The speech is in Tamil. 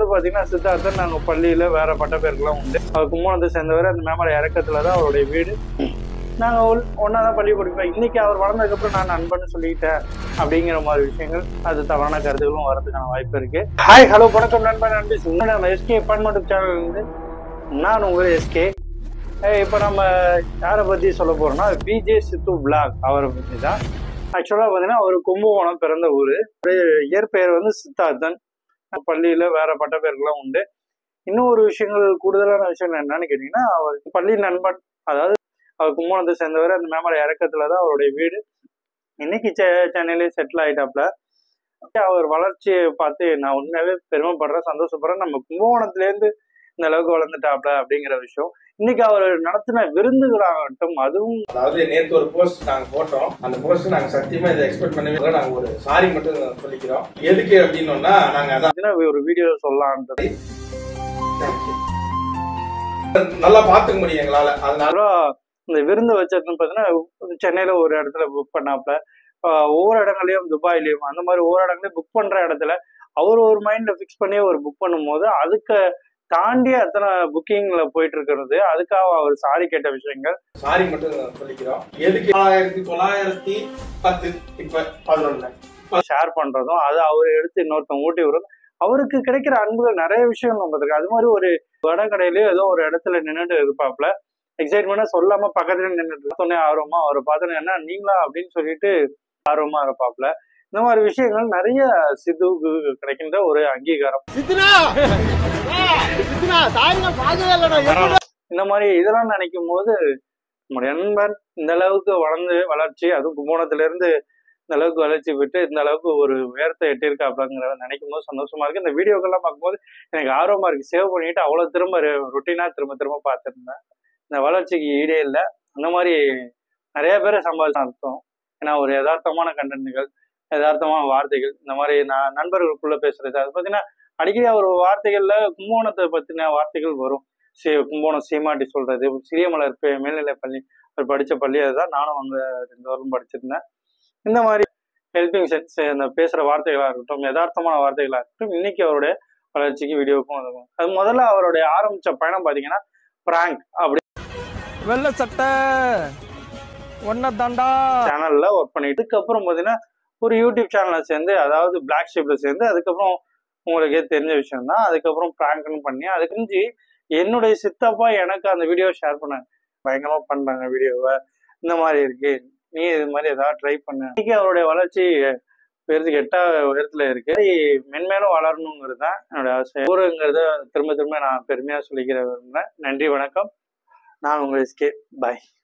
வந்து பாத்தீங்கன்னா சித்தார்த்தன் நாங்க பள்ளியில வேற பட்டப்பேருக்கெல்லாம் உண்டு அவர் கும்போணத்தை சேர்ந்தவர் அந்த மேமலை இறக்கத்துல தான் அவருடைய வீடு நாங்க ஒன்னா தான் பள்ளி படிப்போம் இன்னைக்கு அவர் வளர்ந்ததுக்கு அப்புறம் நான் நண்பன் சொல்லிட்டேன் அப்படிங்கிற மாதிரி விஷயங்கள் அது தவறான கருத்துகளும் வரதுக்கான வாய்ப்பு இருக்கு ஹாய் ஹலோ வணக்கம் நண்பன் நன்றி நம்ம எஸ்கே அப்பார்ட்மெண்ட் சேனல் இருந்து நான் உங்கள் எஸ்கே இப்போ நம்ம யாரை பற்றி சொல்ல போறோம்னா பிஜே சித்து பிளாக் அவரை பற்றி தான் ஆக்சுவலாக பார்த்தீங்கன்னா அவர் கும்பகோணம் பிறந்த ஊர் இயற்பெயர் வந்து சித்தார்த்தன் பள்ளியில் வேற பட்டப்பேர்கள்லாம் உண்டு இன்னும் ஒரு விஷயங்கள் கூடுதலான விஷயம் என்னன்னு கேட்டிங்கன்னா அவர் பள்ளி நண்பன் அதாவது அவர் கும்பகோணத்தை சேர்ந்தவர் அந்த மேமலை இறக்கத்துல தான் அவருடைய வீடு இன்னைக்கு செ சென்னையிலே செட்டில் ஆயிட்டாப்ல அவர் வளர்ச்சியை பார்த்து நான் உண்மையாவே பெருமைப்படுறேன் சந்தோஷப்படுறேன் நம்ம கும்பகோணத்துலேருந்து இந்த அளவுக்கு வளர்ந்துட்டாப்ல அப்படிங்கிற விஷயம் இன்னைக்கு அவர் நடத்தின விருந்துகளாகட்டும் அதுவும் அதாவது நேத்து ஒரு போஸ்ட் நாங்க போட்டோம் அந்த போஸ்ட் நாங்க சத்தியமா இதை எக்ஸ்பெக்ட் பண்ணவே இல்லை நாங்க ஒரு சாரி மட்டும் சொல்லிக்கிறோம் எதுக்கு அப்படின்னோம்னா நாங்க அதான் பார்த்தீங்கன்னா ஒரு வீடியோ சொல்லலான்றது நல்லா பாத்துக்க முடியும் எங்களால அதனால அப்புறம் இந்த விருந்து வச்சதுன்னு பார்த்தீங்கன்னா சென்னையில ஒரு இடத்துல புக் பண்ணாப்ல ஆஹ் ஒவ்வொரு இடங்களையும் துபாயிலையும் அந்த மாதிரி ஒவ்வொரு இடங்களையும் புக் பண்ற இடத்துல அவர் ஒரு மைண்ட்ல ஃபிக்ஸ் பண்ணி ஒரு புக் பண்ணும்போது அதுக்கு தாண்டி அத்தனை புக்கிங்ல போயிட்டு இருக்கிறது அதுக்காக அவர் சாரி கேட்ட விஷயங்கள் சாரி மட்டும் சொல்லிக்கிறோம் எதுக்கு ஆயிரத்தி தொள்ளாயிரத்தி பத்து இப்ப பதினொன்னு ஷேர் பண்றதும் அதை அவர் எடுத்து இன்னொருத்தன் ஊட்டி விடுறதும் அவருக்கு கிடைக்கிற அன்புகள் நிறைய விஷயம் நம்ம இருக்கு அது மாதிரி ஒரு வடகடையிலயோ ஏதோ ஒரு இடத்துல நின்றுட்டு இருப்பாப்ல எக்ஸைட்மெண்டா சொல்லாம பக்கத்துல நின்றுட்டு சொன்னே ஆர்வமா அவரை பார்த்தோன்னே என்ன நீங்களா அப்படின்னு சொல்லிட்டு ஆர்வமா இருப்பாப்ல இந்த மாதிரி விஷயங்கள் நிறைய சித்துவுக்கு கிடைக்கின்ற ஒரு அங்கீகாரம் சித்துனா சித்துனா தாய் நான் பார்க்கவே இல்லைடா இந்த மாதிரி இதெல்லாம் நினைக்கும் போது நம்முடைய நண்பன் இந்த அளவுக்கு வளர்ந்து வளர்ச்சி அதுவும் கும்போணத்துல இருந்து இந்த அளவுக்கு வளர்ச்சி விட்டு இந்த அளவுக்கு ஒரு உயரத்தை எட்டியிருக்காப்லங்கிறத நினைக்கும் போது சந்தோஷமா இருக்கு இந்த வீடியோக்கெல்லாம் பார்க்கும்போது எனக்கு ஆர்வமா இருக்கு சேவ் பண்ணிட்டு அவ்வளவு திரும்ப ருட்டீனா திரும்ப திரும்ப பார்த்துருந்தேன் இந்த வளர்ச்சிக்கு ஈடே இல்லை அந்த மாதிரி நிறைய பேரை சம்பாதிச்சு அர்த்தம் ஏன்னா ஒரு யதார்த்தமான கண்டென்ட்டுகள் யதார்த்தமான வார்த்தைகள் இந்த மாதிரி நான் நண்பர்களுக்குள்ள பேசுறது அது பார்த்தீங்கன்னா அடிக்கடி அவர் வார்த்தைகள்ல கும்போணத்தை பத்தின வார்த்தைகள் வரும் சீ கும்போணம் சீமாட்டி சொல்றது சிறியமலர் பே- மேல்நிலைப் பள்ளி அவர் படிச்ச பள்ளி அதுதான் நானும் அங்க ரெண்டு வாரம் படிச்சிருந்தேன் இந்த மாதிரி ஹெல்பிங் சென்ஸ் அந்த பேசுற வார்த்தைகளா இருக்கட்டும் யதார்த்தமான வார்த்தைகளா இருக்கட்டும் இன்னைக்கு அவருடைய வளர்ச்சிக்கு வீடியோக்கும் உதவும் அது முதல்ல அவருடைய ஆரம்பிச்ச பயணம் பாத்தீங்கன்னா பிராங்க் அப்படி வெள்ள சட்டை ஒன்ன தாண்டா சேனல்ல ஒர்க் பண்ணிட்டு அதுக்கப்புறம் பாத்தீங்கன்னா ஒரு யூடியூப் சேனல்ல சேர்ந்து அதாவது பிளாக் ஷிப்ல சேர்ந்து அதுக்கப்புறம் உங்களுக்கே தெரிஞ்ச விஷயம் தான் அதுக்கப்புறம் பிராங்க்னு பண்ணி அதுக்கு மிஞ்சி என்னுடைய சித்தப்பா எனக்கு அந்த வீடியோ ஷேர் பண்ணாங்க பயங்கரமா பண்றாங்க வீடியோவை இந்த மாதிரி இருக்கு நீ இது மாதிரி ஏதாவது ட்ரை பண்ணு இன்னைக்கு அவருடைய வளர்ச்சி உயரத்துக்கு எட்டா உயரத்துல இருக்கு மென்மேலும் வளரணுங்கிறது தான் என்னோட ஆசை ஊருங்கிறத திரும்ப திரும்ப நான் பெருமையா சொல்லிக்கிற விரும்புறேன் நன்றி வணக்கம் நான் உங்கள் எஸ்கே பாய்